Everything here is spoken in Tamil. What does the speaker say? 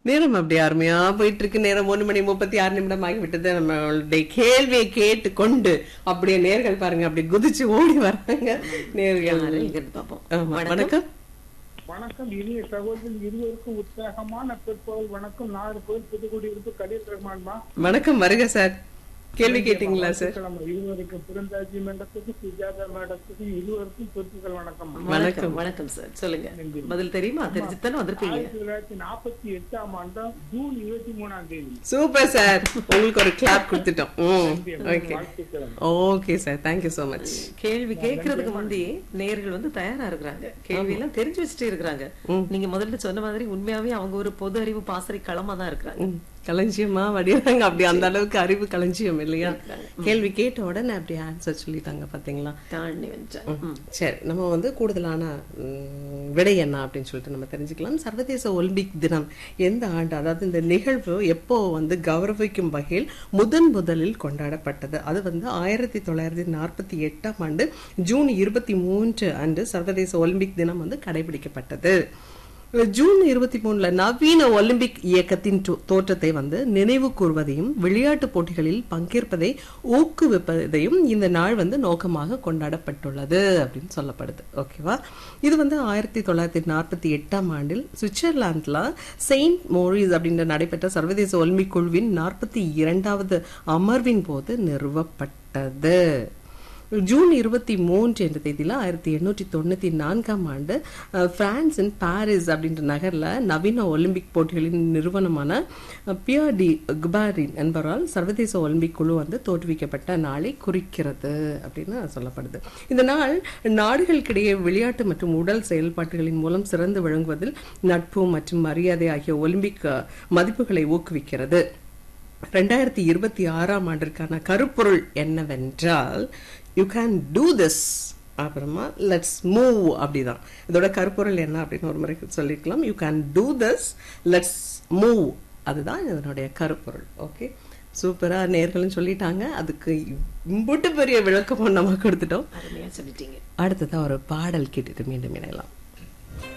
நேரம் அப்படி அருமையா போயிட்டு இருக்கு நேரம் ஒண்ணு மணி முப்பத்தி ஆறு நிமிடம் ஆகிவிட்டது நம்மளுடைய கேள்வியை கேட்டு கொண்டு அப்படியே நேர்கள் பாருங்க அப்படி குதிச்சு ஓடி வர்றாங்க நேர்கள் யாருங்கிறது பார்ப்போம் ஆமா, வணக்கம் வணக்கம் இனிய சகோதரர்கள் இருவருக்கும் உற்சாகமான பிற்பகல் வணக்கம் நாடு கோயில் புதுக்குடியிருப்பு கலீல் ரஹ்மான்மா வணக்கம் வருக சார் கேள்வி கேட்டீங்களா சார் கிழமை இருவருக்கும் பிறந்தாஜி மேடத்துக்கு சுஜாதா மேடத்துக்கு இருவருக்கும் பிற்பகல் வணக்கம் வணக்கம் வணக்கம் சார் சொல்லுங்க பதில் தெரியுமா தெரிஞ்சுத்தானே வந்திருப்பீங்க ஆயிரத்தி தொள்ளாயிரத்தி நாற்பத்தி எட்டாம் ஆண்டு ஜூன் இருபத்தி மூணாம் தேதி சூப்பர் சார் உங்களுக்கு ஒரு கிளாப் கொடுத்துட்டோம் ஓகே வாழ்த்துக்கள் okay sir thank you so much கேள்வி கேட்கறதுக்கு முந்தி நேயர்கள் வந்து தயாரா இருக்கிறாங்க கேள்வி எல்லாம் தெரிஞ்சு வச்சுட்டே இருக்கிறாங்க நீங்க முதல்ல சொன்ன மாதிரி உண்மையாவே அவங்க ஒரு பொது அறிவு பாசறை களமா தான் இருக்கிறாங்க களஞ்சியமா வடிவாங்க அப்படி அந்த அளவுக்கு அறிவு களஞ்சியம் இல்லையா கேள்வி கேட்ட உடனே அப்படி ஆன்சர் சொல்லிட்டாங்க பாத்தீங்களா தாண்டி வந்துட்டேன் சரி நம்ம வந்து கூடுதலான ம், விடை என்ன அப்படின்னு சொல்லிட்டு நம்ம தெரிஞ்சுக்கலாம் சர்வதேச ஒலிம்பிக் தினம் எந்த ஆண்டு அதாவது இந்த நிகழ்வு எப்போ வந்து கௌரவிக்கும் வகையில் முதன் முதலில் கொண்டாடப்பட்டது அது வந்து ஆயிரத்தி தொள்ளாயிரத்தி நாற்பத்தி எட்டாம் ஆண்டு ஜூன் இருபத்தி மூன்று அன்று சர்வதேச ஒலிம்பிக் தினம் வந்து கடைபிடிக்கப்பட்டது ஜூன் இருபத்தி மூணுல நவீன ஒலிம்பிக் இயக்கத்தின் தோ- தோற்றத்தை வந்து நினைவு கூர்வதையும் விளையாட்டுப் போட்டிகளில் பங்கேற்பதை ஊக்குவிப்பதையும் இந்த நாள் வந்து நோக்கமாக கொண்டாடப்பட்டுள்ளது அப்படின்னு சொல்லப்படுது ஓகேவா இது வந்து ஆயிரத்தி தொள்ளாயிரத்தி நாற்பத்தி எட்டாம் ஆண்டில் சுவிட்சர்லாந்துல செயின்ட் மோரிஸ் அப்படின்ற நடைபெற்ற சர்வதேச ஒலிம்பிக் குழுவின் நாற்பத்தி இரண்டாவது அமர்வின் போது நிறுவப்பட்டது ஜூன் இருபத்தி மூன்று என்ற தேதியில ஆயிரத்தி எண்ணூற்றி தொண்ணூத்தி நான்காம் ஆண்டு அஹ், பிரான்சின் பாரிஸ் அப்படின்ற நகர்ல நவீன ஒலிம்பிக் போட்டிகளின் நிறுவனமான அஹ், பியர் டி குபாரின் என்பவரால் சர்வதேச ஒலிம்பிக் குழு வந்து தோற்றுவிக்கப்பட்ட நாளை குறிக்கிறது அப்படின்னு சொல்லப்படுது இந்த நாள் நாடுகளுக்கிடையே விளையாட்டு மற்றும் உடல் செயல்பாட்டுகளின் மூலம் சிறந்து விளங்குவதில் நட்பு மற்றும் மரியாதை ஆகிய ஒலிம்பிக் அஹ், மதிப்புகளை ஊக்குவிக்கிறது ரெண்டாயிரத்தி இருபத்தி ஆறாம் ஆண்டிற்கான கருப்பொருள் என்னவென்றால் யூ கேன் டூ திஸ் அப்புறமா லெட்ஸ் மூவ் அப்படிதான் இதோட கருப்பொருள் என்ன அப்படின்னு ஒரு முறை சொல்லிக்கலாம் you can do this let's move அதுதான் இதனுடைய கருப்பொருள் ஓகே சூப்பரா நேர்களும் சொல்லிட்டாங்க அதுக்கு இம்புட்டு பெரிய விளக்கமும் நம்ம கொடுத்துட்டோம் அருமையா சொல்லிட்டீங்க அடுத்ததா ஒரு பாடல் கேட்டுட்டு மீண்டும் இணையலாம்